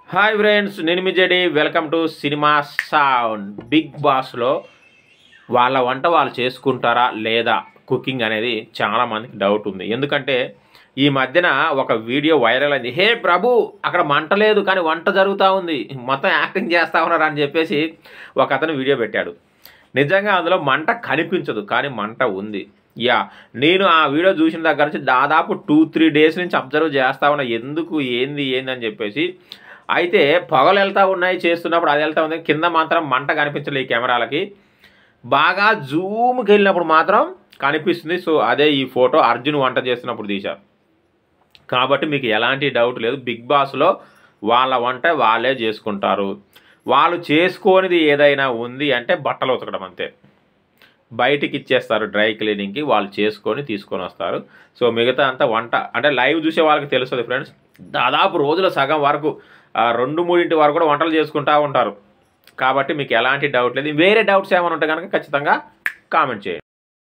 hi friends నేను మీ జడి welcome to cinema sound big బాస్లో వాళ్ళ వంట వాళ్ళు చేసుకుంటారా లేదా కుకింగ్ అనేది చాలా మందికి డౌట్ ఉంది ఎందుకంటే ఈ మధ్యన ఒక వీడియో వైరల్ అయింది హే ప్రభు అక్కడ మంట లేదు కానీ వంట జరుగుతూ ఉంది మొత్తం యాక్టింగ్ చేస్తా ఉన్నారు అని చెప్పేసి ఒక అతను వీడియో పెట్టాడు నిజంగా అందులో మంట కనిపించదు కానీ మంట ఉంది యా నేను ఆ వీడియో చూసిన దగ్గర నుంచి దాదాపు టూ త్రీ డేస్ నుంచి అబ్జర్వ్ చేస్తా ఉన్నా ఎందుకు ఏంది ఏంది అని చెప్పేసి అయితే పొగలు వెళ్తూ ఉన్నాయి చేస్తున్నప్పుడు అది వెళ్తా ఉంది కింద మాత్రం మంట కనిపించలేదు ఈ కెమెరాలకి బాగా జూమ్కి వెళ్ళినప్పుడు మాత్రం కనిపిస్తుంది సో అదే ఈ ఫోటో అర్జున్ వంట చేస్తున్నప్పుడు తీశారు కాబట్టి మీకు ఎలాంటి డౌట్ లేదు బిగ్ బాస్లో వాళ్ళ వంట వాళ్ళే చేసుకుంటారు వాళ్ళు చేసుకోనిది ఏదైనా ఉంది అంటే బట్టలు ఉతకడం అంతే బయటికి ఇచ్చేస్తారు డ్రై క్లీనింగ్కి వాళ్ళు చేసుకొని తీసుకొని వస్తారు సో మిగతా అంతా వంట అంటే లైవ్ చూసే వాళ్ళకి తెలుస్తుంది ఫ్రెండ్స్ దాదాపు రోజుల సగం వరకు ఆ, రెండు మూడింటి వరకు కూడా వంటలు చేసుకుంటూ ఉంటారు కాబట్టి మీకు ఎలాంటి డౌట్ లేదు వేరే డౌట్స్ ఏమైనా ఉంటే కనుక ఖచ్చితంగా కామెంట్ చేయండి